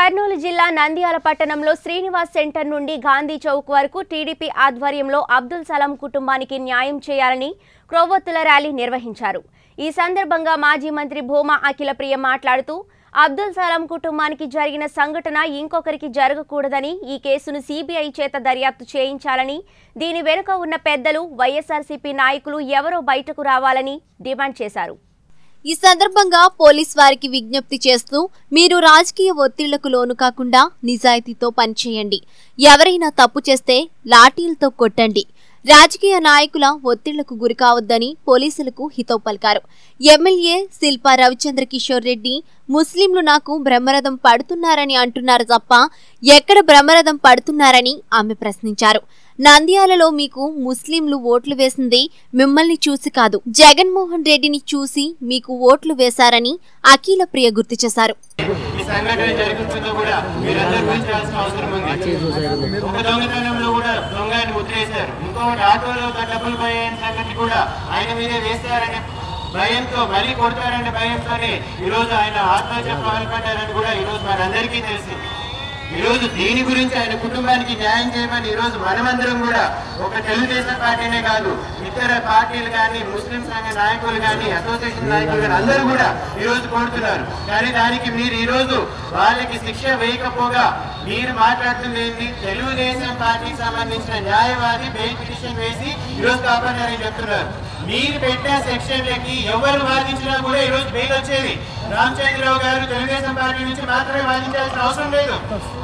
కర్నూలు జిల్లా నంద్యాల పట్టణంలో శ్రీనివాస్ సెంటర్ నుండి గాంధీ చౌక్ వరకు టీడీపీ ఆధ్వర్యంలో అబ్దుల్ సలాం కుటుంబానికి న్యాయం చేయాలని క్రొవ్వొత్తుల ర్యాలీ నిర్వహించారు ఈ సందర్భంగా మాజీ మంత్రి భూమా అఖిలప్రియ మాట్లాడుతూ అబ్దుల్ సలాం కుటుంబానికి జరిగిన సంఘటన ఇంకొకరికి జరగకూడదని ఈ కేసును సీబీఐ చేత దర్యాప్తు చేయించాలని దీని వెనుక ఉన్న పెద్దలు వైఎస్ఆర్సీపీ నాయకులు ఎవరో బయటకు రావాలని డిమాండ్ చేశారు ఈ సందర్భంగా పోలీస్ వారికి విజ్ఞప్తి చేస్తూ మీరు రాజకీయ ఒత్తిళ్లకు లోను కాకుండా నిజాయితీతో పనిచేయండి ఎవరైనా తప్పు చేస్తే లాఠీలతో కొట్టండి రాజకీయ నాయకుల ఒత్తిళ్లకు గురి కావద్దని పోలీసులకు హితవు పలికారు ఎమ్మెల్యే శిల్పా రవిచంద్ర కిషోర్ రెడ్డి ముస్లింలు నాకు బ్రహ్మరథం పడుతున్నారని అంటున్నారు తప్ప ఎక్కడ బ్రహ్మరథం పడుతున్నారని ఆమె ప్రశ్నించారు నంద్యాలలో మీకు ముస్లింలు ఓట్లు వేసింది మిమ్మల్ని చూసి కాదు జగన్మోహన్ రెడ్డిని చూసి మీకు ఓట్లు వేశారని అఖిల ప్రియ గుర్తు చేశారు ఈ సంఘటన జరుగుతుందో కూడా మీరందరూ గురించాల్సిన అవసరం ఉంది ఒక దొంగతనంలో కూడా దొంగ ఆయన ముద్రేశారు ఇంకొకటి ఆటోలో ఒక డబ్బులు పోయిన సంగతి కూడా ఆయన మీదే వేస్తారనే భయంతో మళ్ళీ కొడతారనే భయంతోనే ఈరోజు ఆయన ఆత్మహత్య పాల్పడ్డారని కూడా ఈరోజు మనందరికీ తెలుసు ఈరోజు దీని గురించి ఆయన కుటుంబానికి న్యాయం చేయమని ఈరోజు మనమందరం కూడా ఒక తెలుగుదేశం పార్టీనే కాదు ఇతర పార్టీలు కానీ ముస్లిం సంఘ నాయకులు కానీ అసోసియేషన్ నాయకులు కానీ అందరూ కూడా ఈరోజు కోరుతున్నారు కానీ దానికి మీరు ఈరోజు వాళ్ళకి శిక్ష వేయకపోగా మీరు మాట్లాడుతుంది ఏంటి తెలుగుదేశం పార్టీకి సంబంధించిన న్యాయవాది బెయిల్ పిటిషన్ వేసి ఈరోజు కాపాడారని చెప్తున్నారు మీరు పెట్టిన సెక్షన్లకి ఎవరు వాదించినా కూడా ఈరోజు బెయిల్ వచ్చేది రామచంద్రరావు గారు తెలుగుదేశం పార్టీ నుంచి మాత్రమే వాదించాల్సిన అవసరం లేదు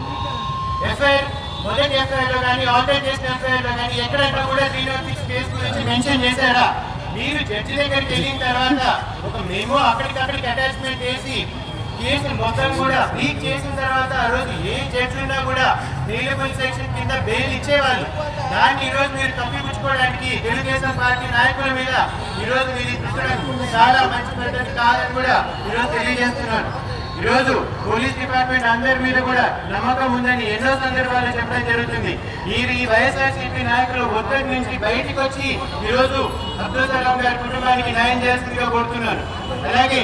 ఎఫ్ఐఆర్ మొదటి ఎఫ్ఐఆర్ లో కానీ ఆల్టర్ చేసిన ఎఫ్ఐఆర్ లో కానీ ఎక్కడెక్కడ కూడా త్రీ నాట్ సిక్స్ కేసు గురించి మెన్షన్ చేశారా మీరు జడ్జి దగ్గరికి వెళ్ళిన తర్వాత ఒక మేము అక్కడికక్కడికి అటాచ్మెంట్ చేసి కేసు మొత్తం కూడా లీక్ చేసిన తర్వాత ఆ రోజు ఏ జడ్జి ఉన్నా కూడా వేరియబుల్ సెక్షన్ కింద బెయిల్ ఇచ్చేవాళ్ళు దాన్ని ఈ రోజు మీరు తప్పిపుచ్చుకోవడానికి తెలుగుదేశం పార్టీ నాయకుల మీద ఈ రోజు మీరు తిట్టడం చాలా మంచి పద్ధతి కాదని కూడా ఈ రోజు తెలియజేస్తున్నాను ఈరోజు పోలీస్ డిపార్ట్మెంట్ అందరి మీద కూడా నమ్మకం ఉందని ఎన్నో సందర్భాల్లో చెప్పడం జరుగుతుంది ఈ ఈ వైఎస్ఆర్సీపీ నాయకులు ఒత్తిడి నుంచి బయటికి వచ్చి ఈరోజు అబ్దుల్ కలాం గారి కుటుంబానికి న్యాయం చేయాల్సిందిగా కోరుతున్నాను అలాగే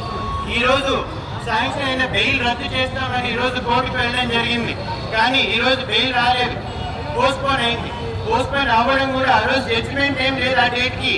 ఈ రోజు శాంక్షన్ అయిన బెయిల్ రద్దు చేస్తామని ఈ రోజు కోర్టుకు వెళ్ళడం జరిగింది కానీ ఈ రోజు బెయిల్ రాలేదు పోస్ట్పోన్ అయింది పోస్ట్పోన్ అవ్వడం కూడా ఆ రోజు జడ్జిమెంట్ ఏం లేదు ఆ డేట్ కి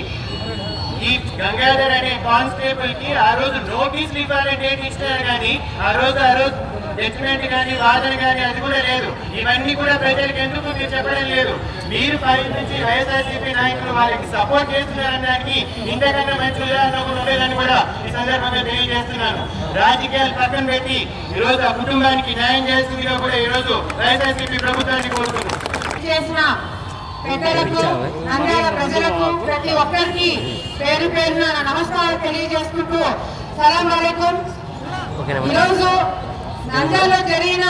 ఈ గంగాధర్ అనే కానిస్టేబుల్ కి ఆ రోజు నోటీసులు ఇవ్వాలని డేట్ ఇచ్చినారు కానీ ఆ రోజు ఆ రోజు జడ్జిమెంట్ కానీ వాదన కానీ అది కూడా లేదు ఇవన్నీ కూడా ప్రజలకు ఎందుకు మీరు చెప్పడం లేదు మీరు పై నుంచి వైఎస్ఆర్సీపీ నాయకులు వాళ్ళకి సపోర్ట్ చేస్తున్నారనడానికి ఇంతకన్నా మంచి ఉదాహరణ ఒకటి ఉండేదని కూడా ఈ సందర్భంగా తెలియజేస్తున్నాను రాజకీయాలు పక్కన పెట్టి ఈరోజు ఆ కుటుంబానికి న్యాయం చేస్తుందిగా కూడా ఈరోజు వైఎస్ఆర్సీపీ ప్రభుత్వాన్ని కోరుతున్నాను చేసిన పెద్దలకు నంద్యాల ప్రజలకు ప్రతి ఒక్కరికి పేరు పేరున నా నమస్కారం తెలియజేసుకుంటూ సలాం అలైకుం ఈరోజు నంద్యాలలో జరిగిన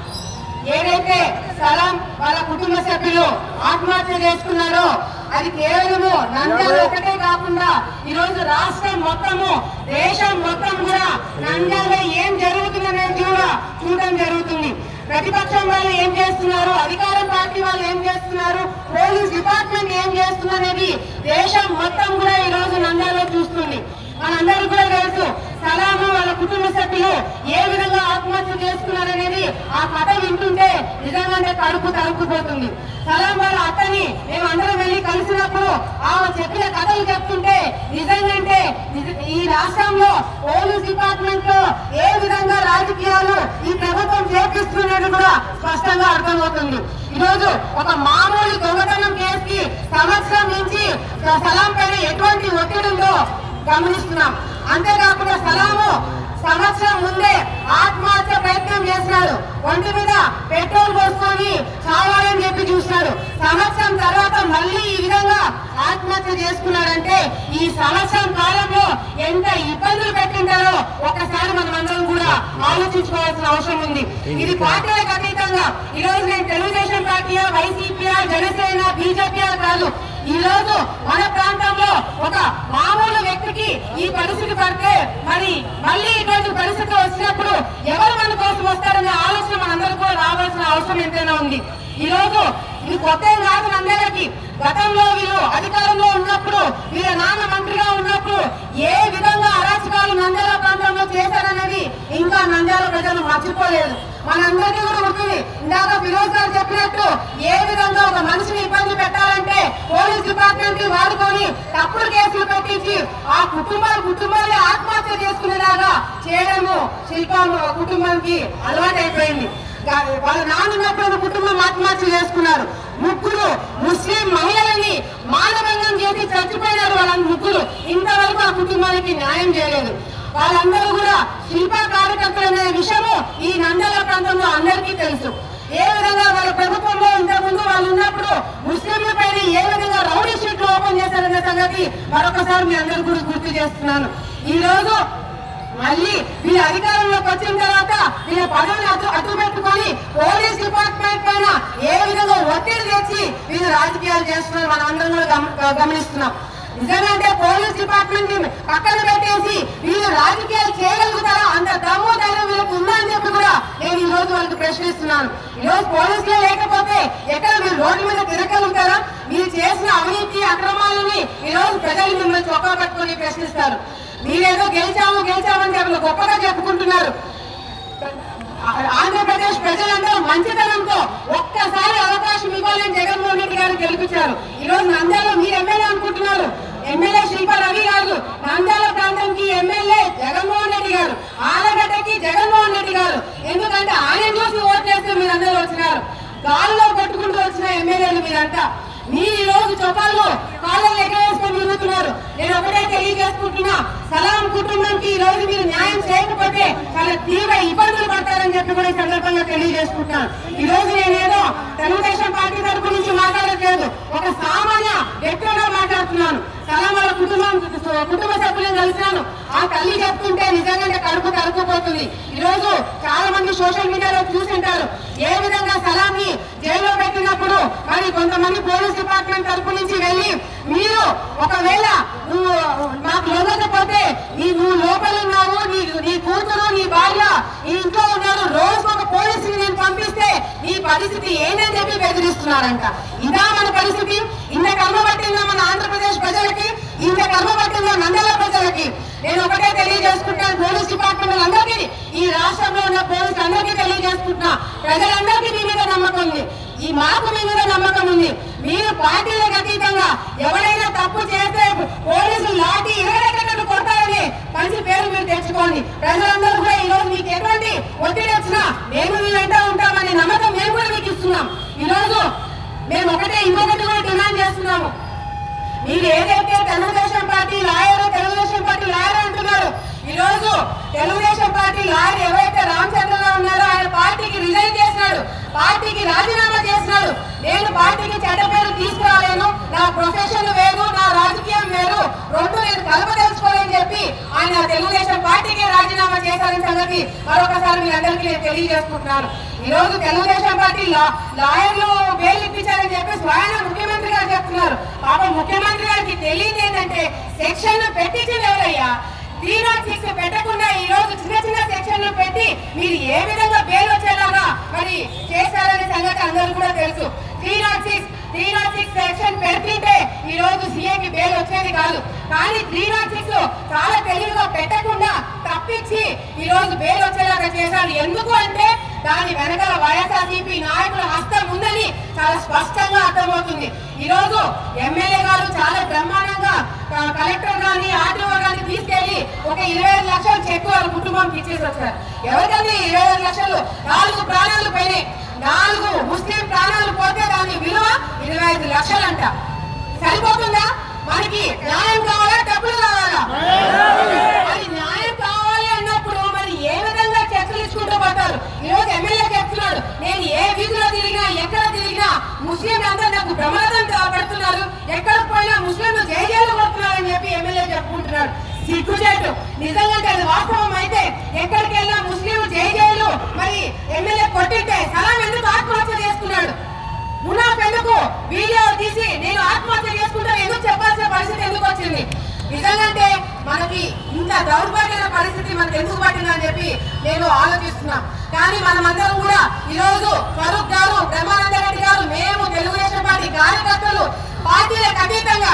ఏదైతే సలాం వాళ్ళ కుటుంబ సభ్యులు ఆత్మహత్య చేసుకున్నారో అది కేవలము నంద్యాల ఒకటే కాకుండా ఈరోజు రాష్ట్రం మొత్తము దేశం మొత్తం కూడా నంద్యాలలో ఏం జరుగుతుందనేది కూడా చూడడం జరుగుతుంది ప్రతిపక్షం వాళ్ళు ఏం చేస్తున్నారు అధికారం పార్టీ వాళ్ళు ఏం చేస్తున్నారు పోలీస్ డిపార్ట్మెంట్ ఏం చేస్తుందనేది దేశం మొత్తం కూడా ఈ రోజు నంద్యాలలో చూస్తుంది మనందరూ కూడా తెలుసు సలాము వాళ్ళ కుటుంబ సభ్యులు ఏ విధంగా ఆత్మహత్య చేసుకున్నారనేది ఆ కథ వింటుంటే నిజంగానే కడుపు తరుక్కుపోతుంది సలాం వాళ్ళ అత్తని మేము అందరం వెళ్ళి కలిసినప్పుడు ఆమె చెప్పిన కథలు చెప్తుంటే నిజంగానే నిజ- ఈ రాష్ట్రంలో పోలీస్ డిపార్ట్మెంట్ లో ఏ విధంగా రాజకీయాలు ఈ ప్రభుత్వం చేపిస్తున్నది కూడా స్పష్టంగా అర్థమవుతుంది ఈరోజు ఒక మామూలు దొంగతనం కేసుకి సంవత్సరం నుంచి సలాం పైన ఎటువంటి ఒత్తిడి ఉందో గమనిస్తున్నాం అంతేకాకుండా సలాము సంవత్సరం ముందే ఆత్మహత్య ప్రయత్నం చేసినాడు ఒంటి మీద పెట్రోల్ పోసుకొని చావాలని చెప్పి చూసినాడు సంవత్సరం తర్వాత మళ్ళీ ఈ విధంగా ఆత్మహత్య చేసుకున్నాడంటే ఈ సంవత్సరం కాలంలో ఎంత ఇబ్బందులు పెట్టింటారో ఒకసారి మనం అందరం కూడా ఆలోచించుకోవాల్సిన అవసరం ఉంది ఇది పార్టీలకు అతీతంగా ఈ రోజు నేను తెలుగుదేశం పార్టీయా వైసీపీయా జనసేన బీజేపీయా కాదు ఈ రోజు మన ప్రాంతంలో ఒక మామూలు వ్యక్తికి ఈ పరిస్థితి పడితే మరి మళ్ళీ ఇటువంటి పరిస్థితి వచ్చినప్పుడు ఎవరు మన కోసం వస్తారనే ఆలోచన మనందరూ కూడా రావాల్సిన అవసరం ఎంతైనా ఉంది ఈ రోజు ఇది కొత్త ఏం కాదు నంద్యాలకి గతంలో వీరు అధికారంలో ఉన్నప్పుడు వీళ్ళ నాన్న మంత్రిగా ఉన్నప్పుడు ఏ విధంగా అరాచకాలు నంద్యాల ప్రాంతంలో చేశారనేది ఇంకా నంద్యాల ప్రజలు మర్చిపోలేదు మనందరికీ కూడా ఉంటుంది ఇందాక ఫిరోజ్ గారు చెప్పినట్టు ఏ విధంగా ఒక మనిషిని ఇబ్బంది పెట్టాలంటే పోలీస్ డిపార్ట్మెంట్ ని వాడుకొని తప్పుడు కేసులు పెట్టించి ఆ కుటుంబాలు కుటుంబాలే ఆత్మహత్య చేసుకునేలాగా చేయడము శిల్పం కుటుంబానికి అలవాటైపోయింది గా- వాళ్ళ నాన్నున్నప్పుడు కుటుంబం ఆత్మహత్య చేసుకున్నారు ముగ్గురు ముస్లిం మహిళలని మానవంగం చేసి చచ్చిపోయినారు వాళ్ళ ముగ్గురు ఇంతవరకు ఆ కుటుంబానికి న్యాయం చేయలేదు వాళ్ళందరూ కూడా శిల్ప కార్యకర్తలు అనే విషయము ఈ నందల ప్రాంతంలో అందరికీ తెలుసు ఏ విధంగా వాళ్ళ ప్రభుత్వంలో ఇంతకుముందు వాళ్ళు ఉన్నప్పుడు ముస్లింల పైన ఏ విధంగా రౌడీ షీట్లు ఓపెన్ చేశారనే సంగతి మరొకసారి మీ అందరూ కూడా గుర్తు చేస్తున్నాను ఈ రోజు మళ్ళీ వీళ్ళ అధికారంలోకి వచ్చిన తర్వాత వీళ్ళ పదవిని అడ్డు అడ్డు పెట్టుకొని పోలీస్ డిపార్ట్మెంట్ పైన ఏ విధంగా ఒత్తిడి తెచ్చి వీళ్ళు రాజకీయాలు చేస్తున్నారు మనం అందరం కూడా గమ- గమనిస్తున్నాం నిజంగా పోలీస్ డిపార్ట్మెంట్ ని పక్కన పెట్టేసి వీళ్ళు రాజకీయాలు చేయగలుగుతారా అంత దమ్ము ధైర్యం వీళ్ళకి ఉందా అని చెప్పి కూడా నేను ఈ రోజు వాళ్ళకి ప్రశ్నిస్తున్నాను ఈ రోజు పోలీసులే లేకపోతే ఎక్కడ మీరు రోడ్డు మీద తిరగలుగుతారా మీరు చేసిన అవినీతి అక్రమాలని ఈ రోజు ప్రజలు మిమ్మల్ని చొక్కా పట్టుకొని ప్రశ్నిస్తారు మీరేదో గెలిచాము గెలిచామని చెప్పి గొప్పగా చెప్పుకుంటున్నారు ఆంధ్రప్రదేశ్ ప్రజలందరూ మంచితనంతో ఒక్కసారి అవకాశం ఇవ్వాలని జగన్మోహన్ రెడ్డి గారు గెలిపించారు ఈ రోజు నంద్యాల మీరు ఎమ్మెల్యే అనుకుంటున్నారు ఎమ్మెల్యే శిల్ప రవి గారు నంద్యాల ప్రాంతంకి ఎమ్మెల్యే జగన్మోహన్ రెడ్డి గారు ఆలగడ్డకి జగన్మోహన్ రెడ్డి గారు ఎందుకంటే ఆయన చూసి ఓట్లేస్తే మీరందరూ వచ్చినారు గాల్లో కొట్టుకుంటూ వచ్చిన ఎమ్మెల్యేలు మీరంతా మీరు ఈ రోజు చొక్కాలు కాళ్ళని ఎగవేసుకొని తిరుగుతున్నారు నేను ఒకటే తెలియజేసుకుంటున్నా సలాం కుటుంబానికి ఈ రోజు మీరు న్యాయం చేయకపోతే చాలా తీవ్ర ఇబ్బందులు పడతారని చెప్పి కూడా ఈ సందర్భంగా తెలియజేసుకుంటున్నాను ఈ రోజు నేనేదో తెలుగుదేశం పార్టీ తరపు నుంచి మాట్లాడట్లేదు ఒక సామాన్య వ్యక్తిగా మాట్లాడుతున్నాను సలాం వాళ్ళ కుటుంబం కుటుంబ సభ్యులను కలిసినాను ఆ తల్లి చెప్తుంటే నిజంగా కడుపు తరుకుపోతుంది ఈ రోజు చాలా మంది సోషల్ మీడియాలో చూసింటారు ఏ విధంగా సలాంని జైల్లో పెట్టినప్పుడు మరి కొంతమంది పోలీస్ డిపార్ట్మెంట్ తరపు నుంచి వెళ్ళి మీరు ఒకవేళ నువ్వు మాకు లొంగకపోతే నీ నువ్వు లోపల ఉన్నావు నీ నీ కూతురు నీ భార్య ఈ ఇంట్లో ఉన్నారు రోజు ఒక పోలీసుని నేను పంపిస్తే నీ పరిస్థితి ఏంటని చెప్పి బెదిరిస్తున్నారంట ఇదా మన పరిస్థితి ఇంత కర్మ పట్టిందా మన ఆంధ్రప్రదేశ్ ప్రజలకి ఇంత కర్మ పట్టిందా నందల ప్రజలకి నేను ఒకటే తెలియజేసుకుంటాను పోలీస్ డిపార్ట్మెంట్ అందరికీ ఈ రాష్ట్రంలో ఉన్న పోలీసు అందరికీ తెలియజేసుకుంటున్నా ప్రజలందరికీ మీ మీద నమ్మకం ఉంది ఈ మాకు మీ మీద నమ్మకం ఉంది మీరు పార్టీలకు అతీతంగా ఎవరైనా తప్పు చేస్తే పోలీసులు లాఠీ ఇరగడెక్కడట్టు కొడతారని మంచి పేరు మీరు తెచ్చుకోండి ప్రజలందరూ కూడా ఈ రోజు మీకు ఎటువంటి ఒత్తిడి వచ్చినా మేము మీ వెంట ఉంటామనే నమ్మకం మేము కూడా మీకు ఇస్తున్నాం ఈ రోజు మేము ఒకటే ఇంకొకటి కూడా డిమాండ్ చేస్తున్నాము మీరు ఏదైతే Telugu Desam party lawyer Telugu Desam party lawyer అంటున్నారు ఈ రోజు తెలుగుదేశం పార్టీ లాయర్ ఎవరైతే రామచంద్రరావు ఉన్నారో ఆయన పార్టీకి రిజైన్ చేసినాడు పార్టీకి రాజీనామా చేసినాడు నేను పార్టీకి చెడ్డ పేరు తీసుకురాలేను నా ప్రొఫెషన్ వేరు నా రాజకీయం వేరు రెండు నేను కలపదలుచుకోలేని చెప్పి ఆయన తెలుగుదేశం పార్టీకి రాజీనామా చేశారని సంగతి మరొకసారి మీ అందరికీ నేను తెలియజేసుకుంటున్నాను ఈ రోజు తెలుగుదేశం పార్టీ లా- లాయర్లు బెయిల్ ఇప్పించారని చెప్పి స్వయం ముఖ్యమంత్రి గారు చెప్తున్నారు పాపం ముఖ్యమంత్రి గారికి తెలియదు ఏంటంటే సెక్షన్ పెట్టించింది ఎవరయ్యా త్రీ నాట్ సిక్స్ పెట్టకుండా ఈ రోజు చిన్న చిన్న సెక్షన్లు పెట్టి మీరు ఏ విధంగా బెయిల్ వచ్చేలాగా మరి చేశారనే సంగతి అందరూ కూడా తెలుసు three naught six three naught six section పెడుతుంటే ఈ రోజు సీఏకి బెయిల్ వచ్చేది కాదు కానీ త్రీ నాట్ సిక్స్ చాలా తెలివిగా పెట్టకుండా తప్పించి ఈ రోజు బెయిల్ వచ్చేలాగా చేశారు ఎందుకు అంటే దాని వెనకాల వైఎస్ఆర్సీపీ నాయకుల హస్తం ఉందని చాలా స్పష్టంగా అర్థమవుతుంది ఈ రోజు ఎమ్మెల్యే గారు చాలా బ్రహ్మాండంగా ఆ, కలెక్టర్ గాని ఆర్టీఓ గాని తీసుకెళ్లి ఒక ఇరవై ఐదు లక్షలు చెక్ వాళ్ళ కుటుంబానికి ఇచ్చేసి వచ్చారు ఎవరికండి ఇరవై ఐదు లక్షలు నాలుగు ప్రాణాలు పోయినాయి నాలుగు ముస్లిం ప్రాణాలు పోతే దాని విలువ ఇరవై ఐదు లక్షలంట సరిపోతుందా మనకి న్యాయం కావాలా డబ్బులు కావాలా మరి న్యాయం కావాలి అన్నప్పుడు మరి ఏ విధంగా చర్చలు ఇచ్చుకుంటూ పోతారు ఈ రోజు ఎమ్మెల్యే చెప్తున్నాడు నేను ఏ వీధిలో తిరిగినా ఎక్కడ తిరిగినా ముస్లిం అందరూ నాకు ప్రమాదం పెడుతున్నారు ఎక్కడికి పోయినా ముస్లింలు జై జైలు కొడుతున్నారని చెప్పి ఎమ్మెల్యే చెప్పుకుంటున్నాడు సిగ్గుచేటు నిజంగా అది వాస్తవం అయితే ఎక్కడికి వెళ్ళినా ముస్లింలు జై జైలు మరి ఎమ్మెల్యే కొట్టింటే సలాం ఎందుకు ఆత్మహత్య చేసుకున్నాడు మునాఫ్ ఎందుకు వీడియో తీసి నేను ఆత్మహత్య చేసుకుంటా ఎందుకు చెప్పాల్సిన పరిస్థితి ఎందుకు వచ్చింది నిజంగానే మనకి ఇంత దౌర్భాగ్యమైన పరిస్థితి మనకు ఎందుకు పట్టిందని చెప్పి నేను ఆలోచిస్తున్నా కానీ మనమందరం కూడా ఈ రోజు ఫరూక్ గారు బ్రహ్మానంద రెడ్డి గారు కార్యకర్తలు పార్టీలకు అతీతంగా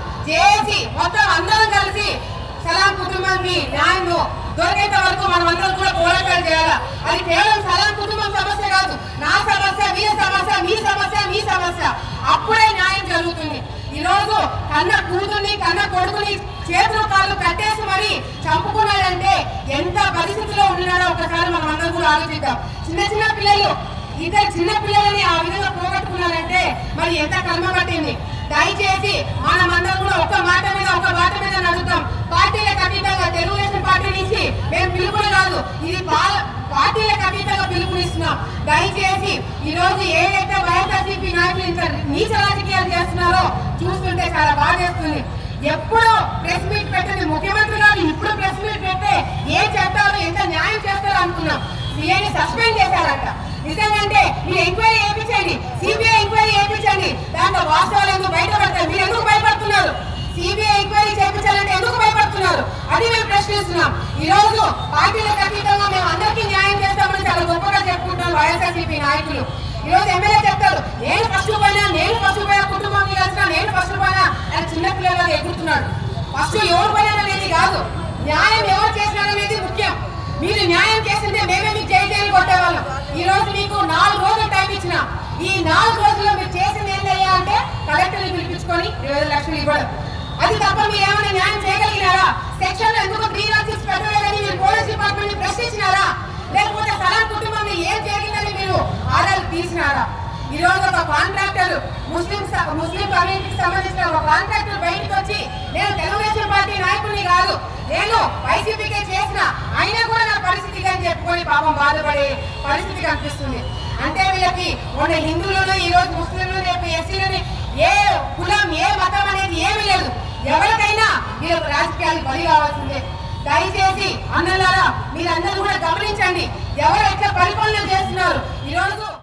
చేసి మొత్తం అందరం కలిసి సలాం కుటుంబానికి న్యాయం దొరికేంత వరకు మనం అందరం కూడా పోరాటాలు చేయాలి అది కేవలం సలాం కుటుంబం సమస్య కాదు నా సమస్య మీ సమస్య మీ సమస్య మీ సమస్య అప్పుడే న్యాయం జరుగుతుంది ఈ రోజు కన్న కూతుర్ని కన్న కొడుకుని చేతులు కాళ్ళు కట్టేసి మరి చంపుకున్నాడంటే ఎంత పరిస్థితిలో ఉన్నాడో ఒకసారి మనం అందరం కూడా ఆలోచిద్దాం చిన్న చిన్న పిల్లలు ఇద్దరు చిన్న పిల్లలని ఆ విధంగా పోగొట్టుకున్నారంటే మరి ఎంత కర్మ పట్టింది దయచేసి మనమందరం కూడా ఒక మాట మీద ఒక మాట మీద నడుద్దాం పార్టీలకు అతీతంగా తెలుగుదేశం పార్టీ నుంచి మేము పిలుపులు కాదు ఇది పా- పార్టీలకు అతీతంగా పిలుపునిస్తున్నాం దయచేసి ఈ రోజు ఏదైతే వైఎస్ఆర్సీపీ నాయకులు ఇంత నీచ రాజకీయాలు చేస్తున్నారో చూస్తుంటే చాలా బాధేస్తుంది ఎప్పుడు ప్రెస్ మీట్ పెట్టింది ముఖ్యమంత్రి గారు ఇప్పుడు ప్రెస్ మీట్ పెడితే ఏం చెప్తారో ఎంత న్యాయం చేస్తారో అనుకున్నాం సీఐని సస్పెండ్ చేశారంట నిజంగానే మీరు ఎంక్వైరీ చేయించండి సిబిఐ ఎంక్వైరీ చేయించండి దాంట్లో వాస్తవాలు ఎందుకు బయటపడతాయి మీరు ఎందుకు భయపడుతున్నారు సిబిఐ ఎంక్వైరీ చేయించాలంటే ఎందుకు భయపడుతున్నారు అది మేము ప్రశ్నిస్తున్నాం ఈ రోజు పార్టీలకు అతీతంగా మేము అందరికీ న్యాయం చేస్తామని చాలా గొప్పగా చెప్పుకుంటాం వైఎస్ఆర్సీపీ నాయకులు ఈ రోజు ఎమ్మెల్యే చెప్తారు నేను ఫస్ట్ పోయినా నేను ఫస్ట్ పోయినా కుటుంబం కలిసిన నేను ఫస్ట్ పోయినా ఆయన చిన్న పిల్లలు ఎగురుతున్నాడు ఫస్ట్ ఎవరు పోయినా అనేది కాదు న్యాయం ఎవరు చేసినారనేది ముఖ్యం మీరు న్యాయం చేసిందే మేమే మీకు జై జైలు కొట్టేవాళ్ళం ఈ రోజు మీకు నాలుగు రోజులు టైం ఇచ్చిన ఈ నాలుగు రోజుల్లో మీరు చేసింది ఏంటయ్యా అంటే కలెక్టర్ని పిలిపించుకొని ఇరవై ఐదు లక్షలు ఇవ్వడం అది తప్ప మీరు ఏమైనా న్యాయం చేయగలిగినారా సెక్షన్ ఎందుకు త్రీ నాట్ సిక్స్ పెట్టలేదని మీరు పోలీస్ డిపార్ట్మెంట్ ని ప్రశ్నించినారా లేకపోతే సలాం కుటుంబాన్ని ఏం జరిగిందని మీరు ఆర్డర్లు తీసినారా ఈ రోజు ఒక కాంట్రాక్టర్ ముస్లిం స- ముస్లిం కమ్యూనిటీకి సంబంధించిన ఒక కాంట్రాక్టర్ బయటకు వచ్చి నేను తెలుగుదేశం పార్టీ నాయకుడిని కాదు నేను వైసీపీకే చేసిన అయినా కూడా నా పరిస్థితి అని చెప్పుకొని పాపం బాధపడే పరిస్థితి కనిపిస్తుంది అంటే వీళ్ళకి ఉన్న హిందువులను ఈ రోజు ముస్లింలు రేపు ఎస్సీలని ఏ కులం ఏ మతం అనేది ఏమీ లేదు ఎవరికైనా వీళ్ళకు రాజకీయాలు బలి కావాల్సిందే దయచేసి అన్నలారా మీరందరూ కూడా గమనించండి ఎవరు ఎట్లా పరిపాలన చేస్తున్నారు